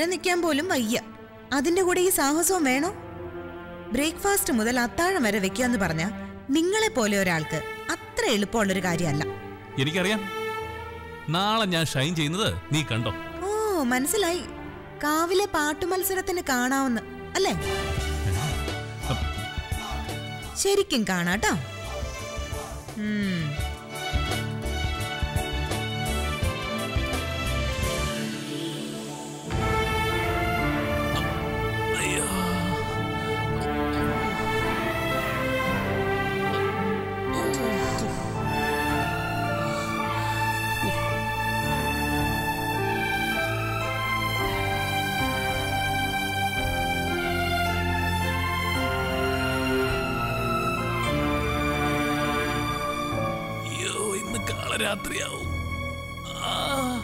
നേരെ നിൽക്കാൻ പോലും വയ്യ അതിന്റെ കൂടെ ഈ സാഹസവും വേണോ ബ്രേക്ക്ഫാസ്റ്റ് മുതൽ അത്താഴം വരെ വെക്കാന്ന് പറഞ്ഞ നിങ്ങളെ പോലെ ഒരാൾക്ക് അത്ര എളുപ്പമുള്ളൊരു കാര്യമല്ല എനിക്കറിയാം നാളെ ഞാൻ ഷൈൻ ചെയ്യുന്നത് നീ കണ്ടോ ഓ മനസ്സിലായി കാവിലെ പാട്ടു മത്സരത്തിന് കാണാവുന്ന അല്ലേ ശരിക്കും കാണാട്ടോ ഉം അയ്യോ അയ്യോ ഇന്ന് കാളരാത്രിയാവും ആ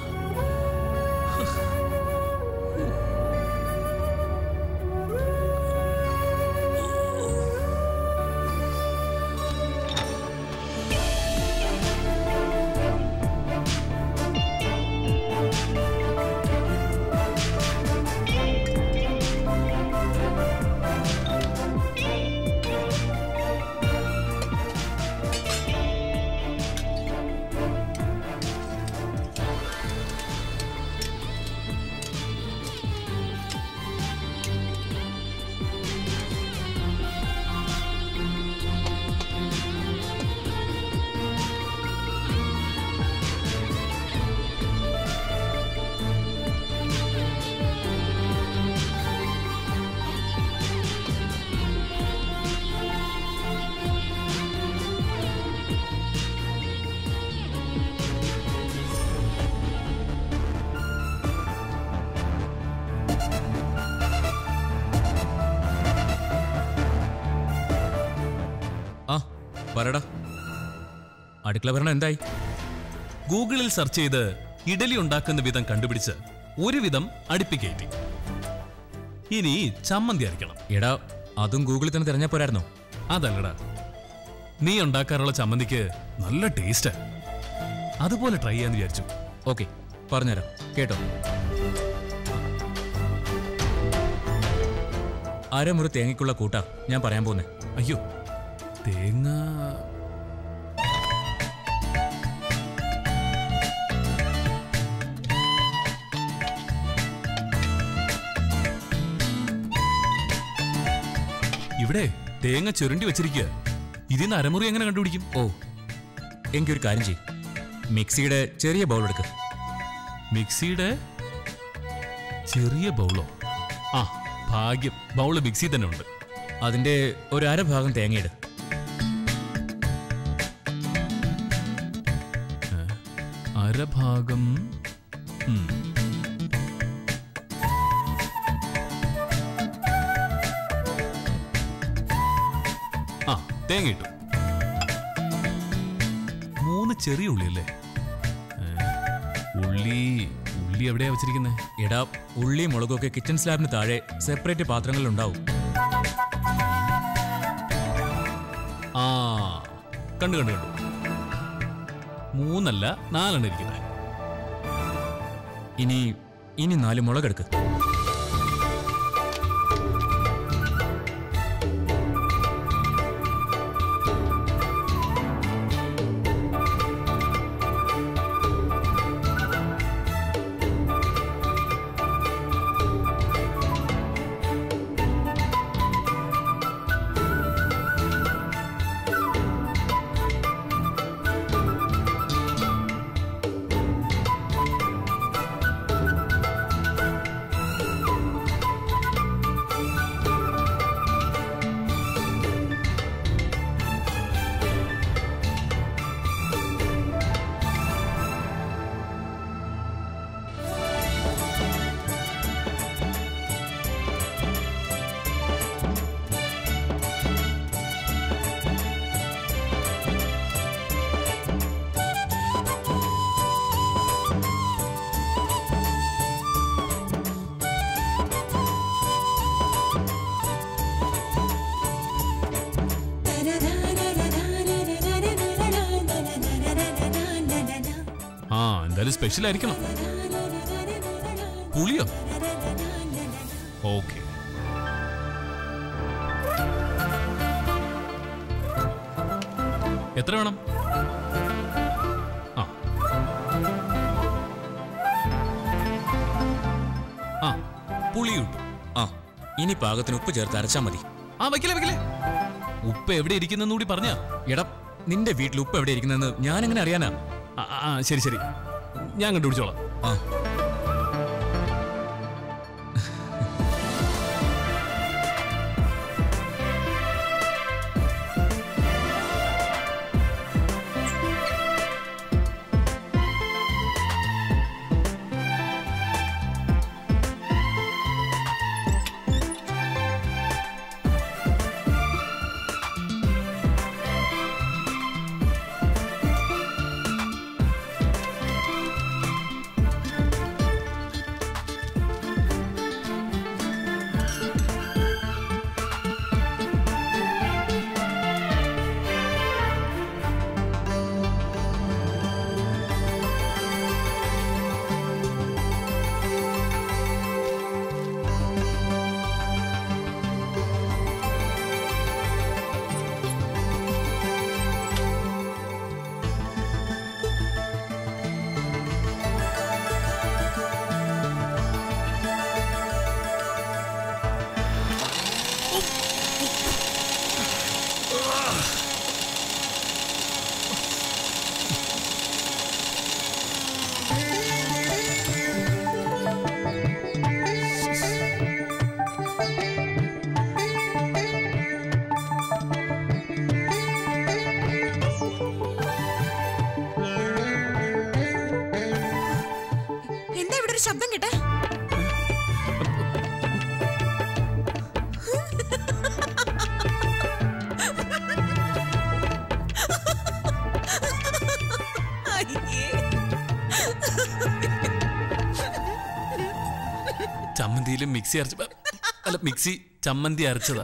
ആ പറയടാ അടുക്കള ഭരണം എന്തായി ഗൂഗിളിൽ സെർച്ച് ചെയ്ത് ഇഡലി ഉണ്ടാക്കുന്ന വിധം കണ്ടുപിടിച്ച് ഒരു വിധം അടുപ്പിക്കയറ്റി ഇനി ചമ്മന്തി അരയ്ക്കണം എടാ അതും ഗൂഗിളിൽ തന്നെ തിരഞ്ഞാ പോരായിരുന്നോ അതല്ലടാ നീ ഉണ്ടാക്കാറുള്ള ചമ്മന്തിക്ക് നല്ല ടേസ്റ്റ് അതുപോലെ ട്രൈ ചെയ്യാന്ന് വിചാരിച്ചു ഓക്കെ പറഞ്ഞുതരാം കേട്ടോ അരമുറി തേങ്ങയ്ക്കുള്ള കൂട്ടാ ഞാൻ പറയാൻ പോന്നെ അയ്യോ തേങ്ങ ഇവിടെ തേങ്ങ ചുരുണ്ടി വെച്ചിരിക്കുക ഇതിന്ന് അരമുറി എങ്ങനെ കണ്ടുപിടിക്കും ഓ എങ്കിയൊരു കാര്യം ചെയ്യും മിക്സിയുടെ ചെറിയ ബൗൾ എടുക്ക് മിക്സിയുടെ ചെറിയ ബൗളോ ആ ഭാഗ്യം ബൗള് മിക്സി തന്നെ ഉണ്ട് അതിന്റെ ഒരു അര ഭാഗം തേങ്ങയിട് അരഭാഗം ഉം. ആ തേങ്ങ ഇട്ടു മൂന്ന് ചെറിയ ഉള്ളി അല്ലേ ഏ, ഉള്ളി ഉള്ളി എവിടെയാ വെച്ചിരിക്കുന്നത് എടാ ഉള്ളി മുളകൊക്കെ കിച്ചൺ സ്ലാബിന് താഴെ സെപ്പറേറ്റ് പാത്രങ്ങളിൽ ഉണ്ടാവും ആ കണ്ടു കണ്ടു കണ്ടു മൂന്നല്ല നാലെണ്ണം ഇരിക്കുന്നത് ഇനി ഇനി നാല് മുളകെടുക്ക് ആ എന്തായാലും സ്പെഷ്യൽ ആയിരിക്കണം പുളിയോ ഓക്കെ എത്ര വേണം ആ ആ പുളി കിട്ടും ആ ഇനി പാകത്തിന് ഉപ്പ് ചേർത്ത് അരച്ചാ മതി ആ വയ്ക്കലേ വയ്ക്കലേ ഉപ്പ് എവിടെ ഇരിക്കുന്നെന്ന് കൂടി പറഞ്ഞാ എടാ നിന്റെ വീട്ടിൽ ഉപ്പ് എവിടെ ഇരിക്കുന്നതെന്ന് ഞാൻ എങ്ങനെ അറിയാനാ ആ, ആ, ആ ശരി ശരി ഞാൻ കണ്ടുപിടിച്ചോളാം ആ എന്താ ഇവിടെ ഒരു ശബ്ദം കേട്ടെ അയ്യേ. ചമ്മന്തിയിലും മിക്സി അരച്ച അല്ല മിക്സി ചമ്മന്തി അരച്ചതാ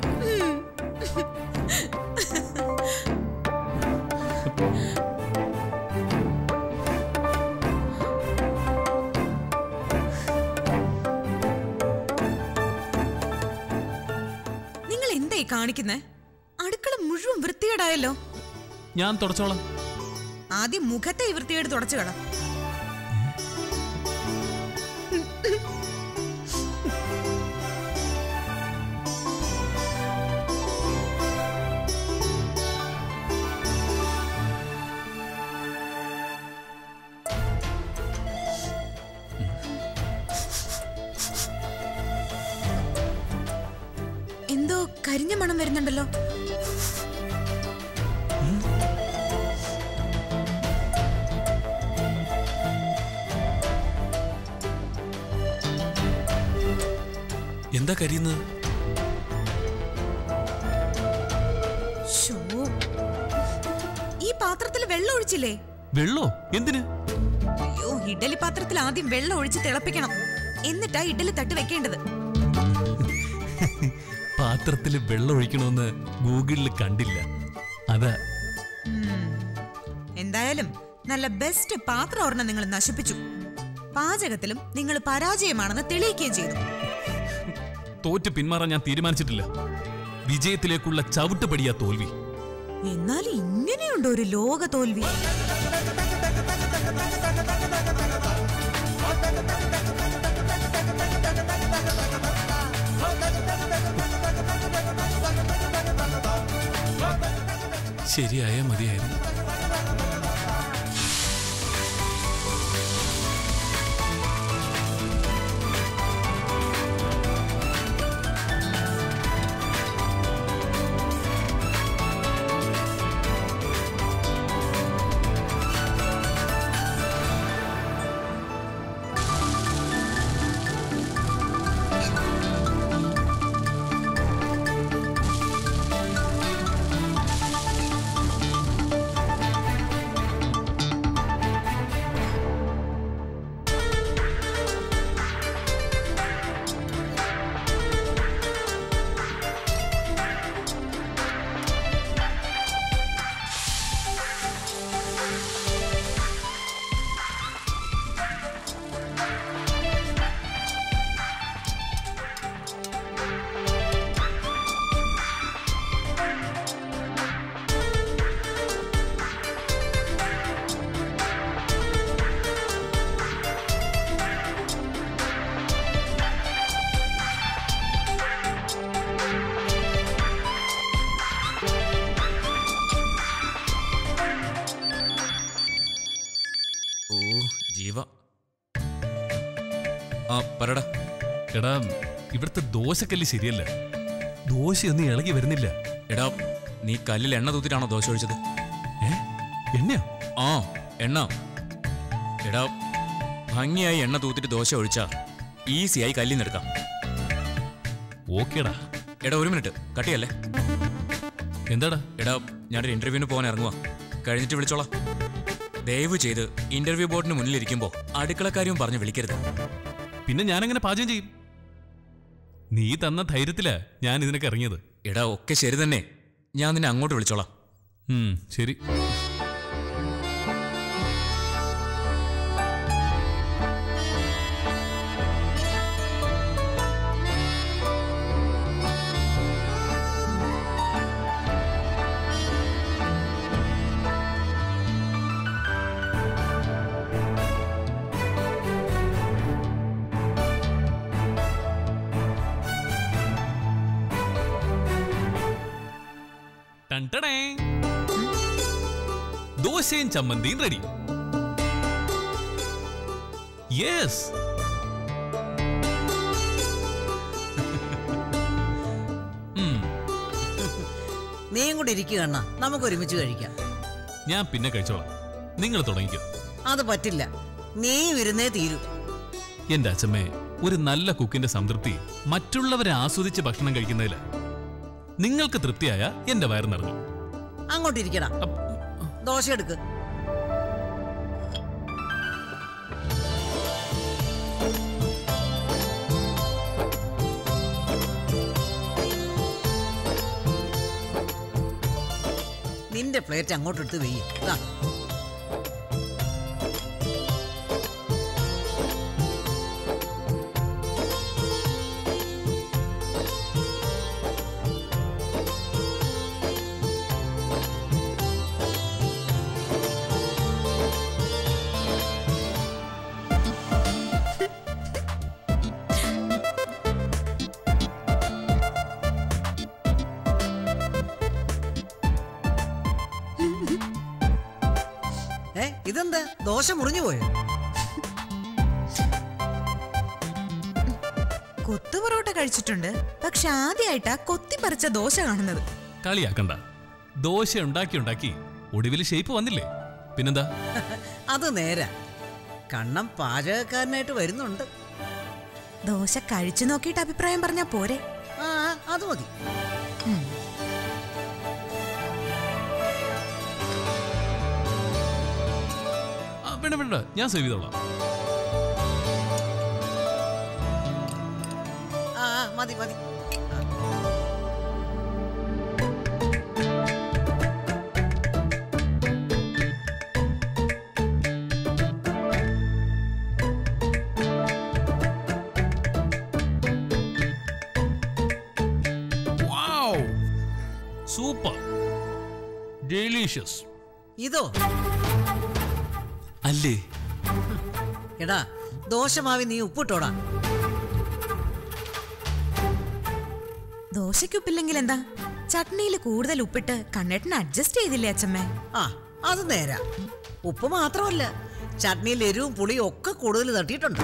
നിങ്ങൾ എന്തായി കാണിക്കുന്നേ അടുക്കള മുഴുവൻ വൃത്തികേടായല്ലോ ഞാൻ തുടച്ചോളാം ആദ്യം മുഖത്തെ ഈ വൃത്തികേട് തുടച്ചു കള എന്തോ കരിഞ്ഞ മണം വരുന്നുണ്ടല്ലോ എന്താ കരിയുന്നത് ശോ. ഈ പാത്രത്തിൽ വെള്ളം ഒഴിച്ചില്ലേ വെള്ളോ എന്തിന് അയ്യോ ഇഡലി പാത്രത്തിൽ ആദ്യം വെള്ളം ഒഴിച്ച് തിളപ്പിക്കണം എന്നിട്ടാ ഇഡലി തട്ട് വെക്കേണ്ടത് പാത്രത്തിൽ വെള്ളം ഒഴിക്കണമെന്ന് ഗൂഗിളിൽ കണ്ടില്ല അതാ ഉം. എന്തായാലും നല്ല ബെസ്റ്റ് പാത്രം ഒരെണ്ണം നിങ്ങൾ നശിപ്പിച്ചു പാചകത്തിലും നിങ്ങൾ പരാജയമാണെന്ന് തെളിയിക്കുകയും ചെയ്തു തോറ്റ് പിന്മാറാൻ ഞാൻ തീരുമാനിച്ചിട്ടില്ല വിജയത്തിലേക്കുള്ള ചവിട്ടുപടിയാ തോൽവി എന്നാൽ ഇങ്ങനെയുണ്ടോ ഒരു ലോക തോൽവി ശരിയായ മതിയായിരുന്നു ജീവ ആ പറടാ എടാ ഇവിടുത്തെ ദോശക്കല്ല് ശരിയല്ല ദോശയൊന്നും ഇളകി വരുന്നില്ല എടാ നീ കല്ലിൽ എണ്ണ തൂത്തിട്ടാണോ ദോശ ഒഴിച്ചത് ഏ എന്നെയോ ആ എണ്ണ എടാ ഭംഗിയായി എണ്ണ തൂത്തിട്ട് ദോശ ഒഴിച്ചാ ഈസിയായി കല്ലിൽ നിന്ന് എടുക്കാം ഓക്കേടാ എടാ ഒരു മിനിറ്റ് കട്ടിയല്ലേ എന്താടാ എടാ ഞാനൊരു ഇന്റർവ്യൂവിന് പോകാൻ ഇറങ്ങുക കഴിഞ്ഞിട്ട് വിളിച്ചോളാം ദയവ് ചെയ്ത് ഇന്റർവ്യൂ ബോർഡിന് മുന്നിലിരിക്കുമ്പോൾ അടുക്കളക്കാര്യം പറഞ്ഞ് വിളിക്കരുത് പിന്നെ ഞാനെങ്ങനെ പാചകം ചെയ്യും നീ തന്ന ധൈര്യത്തിലാ ഞാൻ ഇതിനൊക്കെ ഇറങ്ങിയത് എടാ ഒക്കെ ശരി തന്നെ ഞാൻ നിന്നെ അങ്ങോട്ട് വിളിച്ചോളാം ഉം, ശരി ടൺടടേ. ദോശയും ചമ്മന്തിയും റെഡി യെസ് നീയും കൂടി ഇരിക്കുക അണ്ണ നമുക്ക് ഒരുമിച്ച് കഴിക്കാം ഞാൻ പിന്നെ കഴിച്ചോളാം നിങ്ങൾ തുടങ്ങിക്കോ അത് പറ്റില്ല നീ ഇരുന്നേ തീരൂ എന്റെ അച്ഛമ്മേ ഒരു നല്ല കുക്കിന്റെ സംതൃപ്തി മറ്റുള്ളവരെ ആസ്വദിച്ച് ഭക്ഷണം കഴിക്കുന്നതില നിങ്ങൾക്ക് തൃപ്തിയായ എന്റെ വയറ് നിറഞ്ഞു അങ്ങോട്ടിരിക്കടാ അപ്പ് ദോശ എടുക്ക് നിന്റെ പ്ലേറ്റ് അങ്ങോട്ട് എടുത്ത് വെയ്യ് ഇതാ ഏ ഇതെന്താ ദോശ മുറിഞ്ഞു പോയോ കൊത്തു പൊറോട്ട കഴിച്ചിട്ടുണ്ട് പക്ഷെ ആദ്യമായിട്ടാ കൊത്തി പറിച്ച ദോശ കാണുന്നത് കളിയാക്കണ്ട ദോശ ഉണ്ടാക്കി ഉണ്ടാക്കി ഒടുവിൽ ഷേപ്പ് വന്നില്ലേ പിന്നെന്താ അത് നേരാ കണ്ണം പാചകക്കാരനായിട്ട് വരുന്നുണ്ട് ദോശ കഴിച്ചു നോക്കിയിട്ട് അഭിപ്രായം പറഞ്ഞാ പോരെ ആ അത് മതി ആ, വേണ്ട വേണ്ട ഞാൻ സേവ് ചെയ്തോളാം ആ ആ, മതി മതി സൂപ്പർ ഡെലീഷ്യസ് ഇതോ അല്ലേ എടാ ദോശമാവി നീ ഉപ്പിട്ടോടാ ദോശയ്ക്കുപ്പില്ലെങ്കിൽ എന്താ ചട്നിയിൽ കൂടുതൽ ഉപ്പിട്ട് കണ്ണേട്ടന് അഡ്ജസ്റ്റ് ചെയ്തില്ലേ അച്ഛമ്മേ ആ അത് നേരാ ഉപ്പ് മാത്രമല്ല ചട്നിയിൽ എരിവും പുളിയും ഒക്കെ കൂടുതൽ തട്ടിയിട്ടുണ്ട്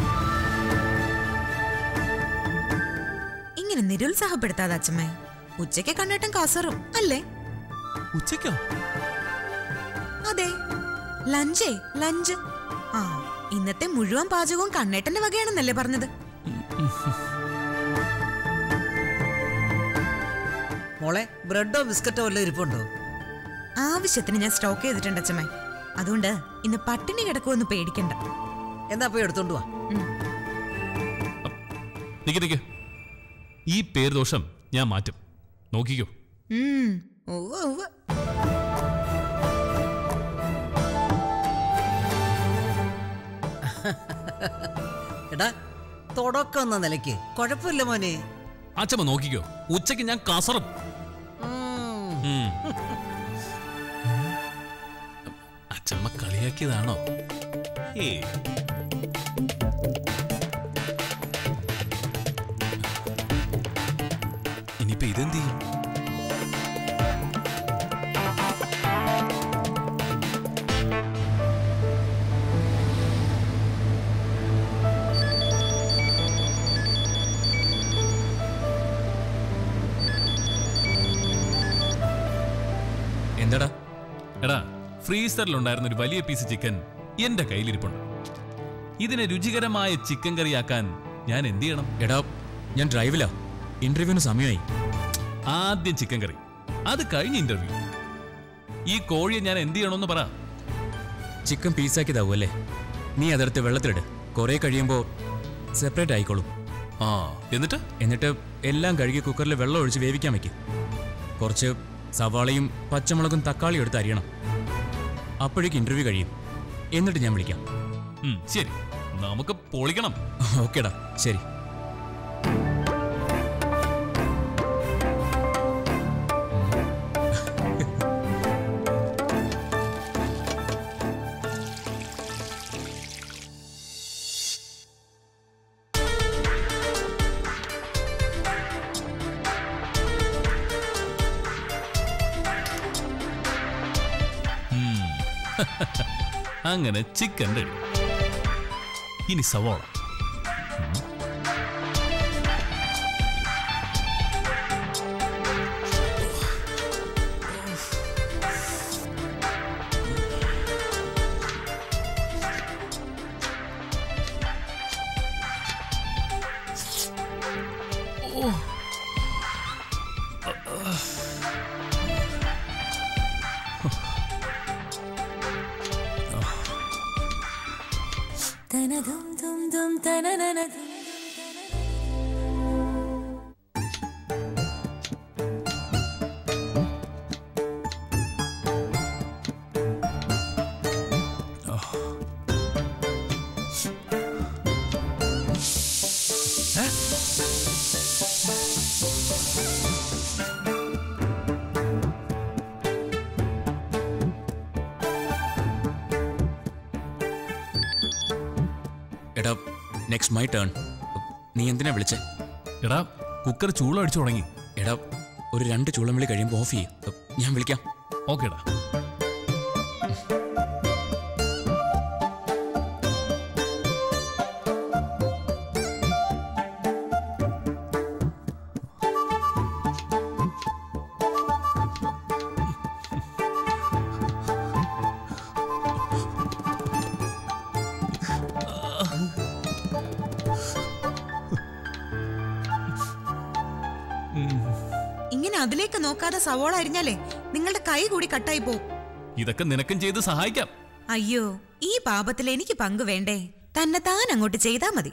ഇങ്ങനെ നിരുത്സാഹപ്പെടുത്താതെ അച്ഛമ്മേ ഉച്ചയ്ക്ക് കണ്ണേട്ടൻ കാസറും അല്ലേ ഉച്ചയ്ക്കോ അതെ ലഞ്ചേ ലഞ്ച് ആ ഇന്നത്തെ മുഴുവൻ പാചകവും കണ്ണേട്ടന്റെ വകയാണെന്നല്ലേ പറഞ്ഞത് മോളെ ബ്രെഡോ ബിസ്ക്കറ്റോ വല്ലതും ഇരിപ്പുണ്ടോ ആവശ്യത്തിന് ഞാൻ സ്റ്റോക്ക് ചെയ്തിട്ടുണ്ട് അച്ഛമ്മേ അതുകൊണ്ട് ഇന്ന് പട്ടിണി കിടക്കുമെന്ന് പേടിക്കണ്ട എന്നാ പോയി എടുത്തോണ്ട് വാ നിക്ക് നിക്ക് ഈ പേര് ദോഷം ഞാൻ മാറ്റും നോക്കിക്കോ ഉം, ഉവ്വ് ഉവ്വ്. എടാ തുടക്കം എന്ന നിലയ്ക്ക് കുഴപ്പമില്ല മോനെ അച്ഛമ്മ നോക്കിക്കോ ഉച്ചയ്ക്ക് ഞാൻ കസറും ഉം. ഉം. അച്ഛമ്മ കളിയാക്കിയതാണോ ഏ ഇനിയിപ്പോ ഇതെന്ത് ചെയ്യും ഫ്രീസറിലുണ്ടായിരുന്ന ഒരു വലിയ പീസ് ചിക്കൻ എന്റെ കയ്യിലിരിപ്പുണ്ട് ഇതിനെ രുചികരമായ ചിക്കൻ കറിയാക്കാൻ ഞാൻ എന്ത് ചെയ്യണം എടാ ഞാൻ ഡ്രൈവിലാ ഇന്റർവ്യൂവിന് സമയമായി ആദ്യം ചിക്കൻ കറി അത് കഴിഞ്ഞ ഇന്റർവ്യൂ ഈ കോഴിയെ ഞാൻ എന്ത് ചെയ്യണമെന്ന് പറ ചിക്കൻ പീസാക്കിയതാവും അല്ലേ നീ അതെടുത്ത് വെള്ളത്തിലിട് കുറെ കഴിയുമ്പോൾ സെപ്പറേറ്റ് ആയിക്കോളും ആ എന്നിട്ട് എന്നിട്ട് എല്ലാം കഴുകി കുക്കറിൽ വെള്ളം ഒഴിച്ച് വേവിക്കാൻ വെക്കും കുറച്ച് സവാളയും പച്ചമുളകും തക്കാളിയും എടുത്ത് അരിയണം അപ്പോഴേക്ക് ഇന്റർവ്യൂ കഴിയും എന്നിട്ട് ഞാൻ വിളിക്കാം ഉം, ശരി നമുക്ക് പൊളിക്കണം ഓക്കേടാ ശരി അങ്ങനെ ചിക്കൻ റെഡി ഇനി സവോള എടാ നെക്സ്റ്റ് മൈ ടേൺ നീ എന്തിനാ വിളിച്ചേ എടാ കുക്കർ ചൂളടിച്ചു തുടങ്ങി എടാ ഒരു രണ്ട് ചൂളം വിളി കഴിയുമ്പോൾ ഓഫ് ചെയ്യും ഞാൻ വിളിക്കാം ഓക്കേടാ ഇങ്ങനെ അതിലേക്ക് നോക്കാതെ സവോള അരിഞ്ഞാലേ നിങ്ങളുടെ കൈ കൂടി കട്ടായി പോവും ഇതൊക്കെ നിനക്കും ചെയ്ത് സഹായിക്കാം അയ്യോ ഈ പാപത്തിൽ എനിക്ക് പങ്ക് വേണ്ടേ തന്നെ താൻ അങ്ങോട്ട് ചെയ്താ മതി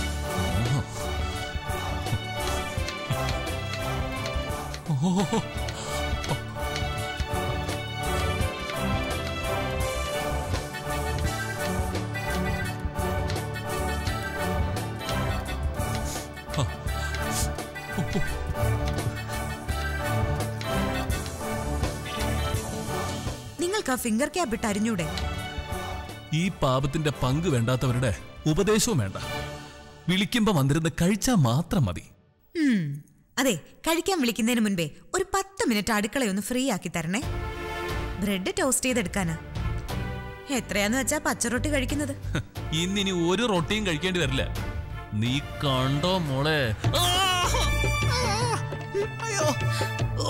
നിങ്ങൾക്ക് ആ ഫിംഗർ ക്യാപ്പ് ഇട്ട് അരിഞ്ഞൂടെ ഈ പാപത്തിന്റെ പങ്ക് വേണ്ടാത്തവരുടെ ഉപദേശവും വേണ്ട വിളിക്കുമ്പോ വന്നിരുന്ന് കഴിച്ചാ മാത്രം മതി ഉം. അതെ കഴിക്കാൻ വിളിക്കുന്നതിന് മുൻപേ ഒരു പത്ത് മിനിറ്റ് അടുക്കളയൊന്ന് ഫ്രീ ആക്കി തരണേ ബ്രെഡ് ടോസ്റ്റ് ചെയ്തെടുക്കാനാ എത്രയാന്ന് വെച്ചാ പച്ചറൊട്ടി കഴിക്കുന്നത് ഹ്, ഇന്നിനി ഒരു റൊട്ടിയും കഴിക്കേണ്ടി വരില്ല നീ കണ്ടോ മോളെ ആ! അയ്യോ! ഓ!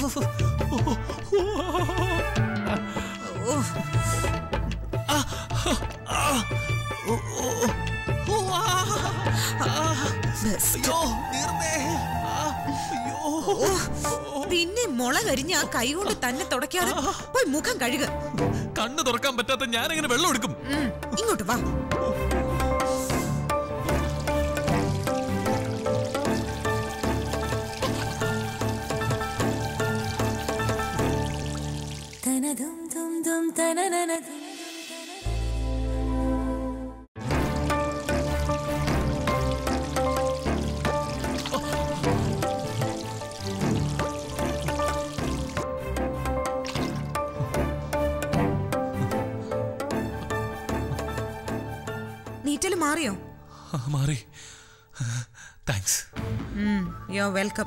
ബെസ്റ്റ്. പിന്നെ മുള കരിഞ്ഞ് ആ കൈ കൊണ്ട് തന്നെ തുടയ്ക്കാതെ പോയി മുഖം കഴുക കണ്ണു തുറക്കാൻ പറ്റാത്ത ഞാൻ എങ്ങനെ വെള്ളം എടുക്കും ഉം. ഇങ്ങോട്ട് വാ നീറ്റല് മാറിയോ ആ, മാറി താങ്ക്സ് യോ വെൽക്കം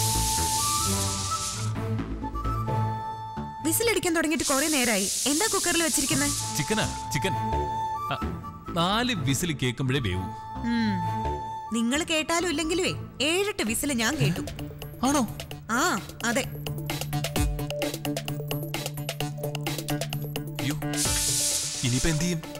വിസിലടിക്കാൻ തുടങ്ങിയിട്ട് കുറെ നേരായി എന്താ കുക്കറിൽ വെച്ചിരിക്കുന്നത് ചിക്കനാ ചിക്കൻ ആ, നാല് വിസിൽ കേൾക്കുമ്പോഴേ വേവൂ നിങ്ങൾ കേട്ടാലും ഇല്ലെങ്കിലുവേ ഏഴെട്ട് വിസില് ഞാൻ കേട്ടു ആണോ ആ അതെ ഇനിയിപ്പോ എന്ത് ചെയ്യും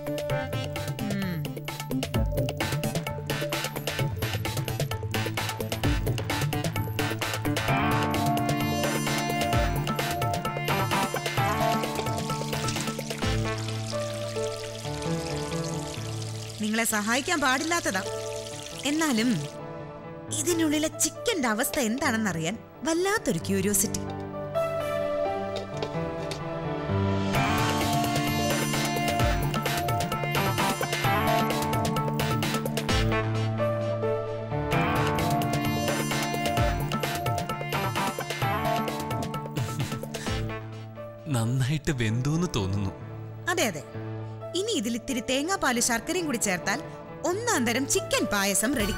നിങ്ങളെ സഹായിക്കാൻ പാടില്ലാത്തതാ എന്നാലും ഇതിനുള്ളിലെ ചിക്കന്റെ അവസ്ഥ എന്താണെന്നറിയാൻ വല്ലാത്തൊരു ക്യൂരിയോസിറ്റി നന്നായിട്ട് വെന്തൂന്ന് തോന്നുന്നു അതെ അതെ ഇനി ഇതിൽ ഇത്തിരി തേങ്ങാപ്പാല് ശർക്കരയും കൂടി ചേർത്താൽ ഒന്നാം തരം ചിക്കൻ പായസം റെഡി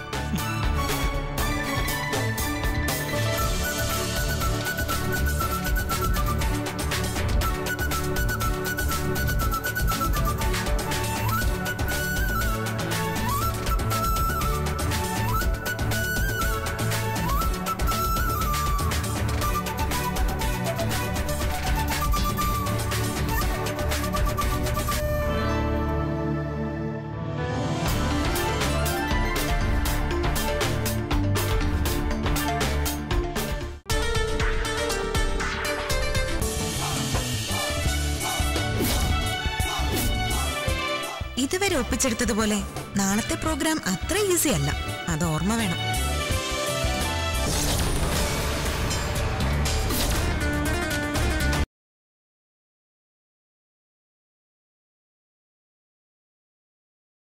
ഇതുവരെ ഒപ്പിച്ചെടുത്തതുപോലെ നാളത്തെ പ്രോഗ്രാം അത്ര ഈസി അല്ല അത് ഓർമ്മ വേണം